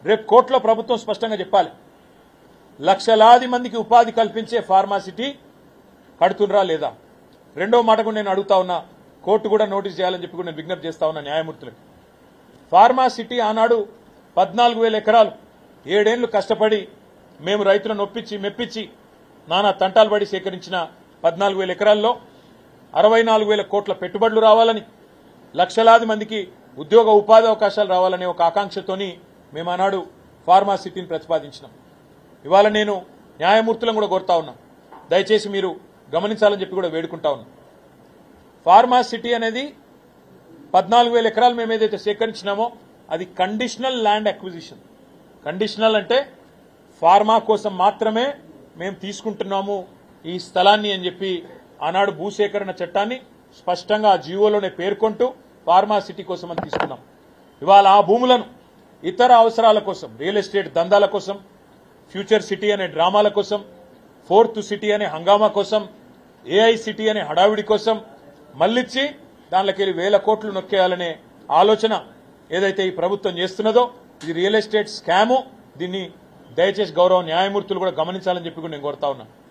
రేపు కోర్టులో ప్రభుత్వం స్పష్టంగా చెప్పాలి లక్షలాది మందికి ఉపాధి కల్పించే ఫార్మాసిటీ కడుతుండ్రా లేదా రెండో మాట కూడా నేను అడుగుతా ఉన్నా కోర్టు కూడా నోటీస్ చేయాలని చెప్పి కూడా నేను విజ్ఞప్తి చేస్తా ఉన్నా న్యాయమూర్తులకు ఫార్మాసిటీ ఆనాడు పద్నాలుగు వేల ఎకరాలు ఏడేళ్లు కష్టపడి మేము రైతులను ఒప్పించి మెప్పించి నానా తంటాలు పడి సేకరించిన పద్నాలుగు వేల ఎకరాల్లో అరవై నాలుగు వేల కోట్ల పెట్టుబడులు రావాలని లక్షలాది మందికి ఉద్యోగ ఉపాధి అవకాశాలు రావాలనే ఒక ఆకాంక్షతోని మేము ఆనాడు ఫార్మాసిటీని ప్రతిపాదించినాం ఇవాళ నేను న్యాయమూర్తులను కూడా కోరుతా ఉన్నా దయచేసి మీరు గమనించాలని చెప్పి కూడా వేడుకుంటా ఉన్నా ఫార్మా సిటీ అనేది పద్నాలుగు వేల ఎకరాలు మేము ఏదైతే సేకరించినామో అది కండిషనల్ ల్యాండ్ అక్విజిషన్ కండిషనల్ అంటే ఫార్మా కోసం మాత్రమే మేము తీసుకుంటున్నాము ఈ స్థలాన్ని అని చెప్పి ఆనాడు భూసేకరణ చట్టాన్ని స్పష్టంగా ఆ జీవోలోనే పేర్కొంటూ ఫార్మా సిటీ కోసం అని తీసుకున్నాం ఇవాళ ఆ భూములను ఇతర అవసరాల కోసం రియల్ ఎస్టేట్ దందాల కోసం ఫ్యూచర్ సిటీ అనే డ్రామాల కోసం ఫోర్త్ సిటీ అనే హంగామా కోసం ఏఐ సిటీ అనే హడావిడి కోసం మళ్ళిచ్చి దానిలోకి వెళ్ళి వేల కోట్లు నొక్కేయాలనే ఆలోచన ఏదైతే ఈ ప్రభుత్వం చేస్తున్నదో ఇది రియల్ ఎస్టేట్ స్కాము దీన్ని దయచేసి గౌరవ న్యాయమూర్తులు కూడా గమనించాలని చెప్పి కూడా నేను కోరుతా ఉన్నా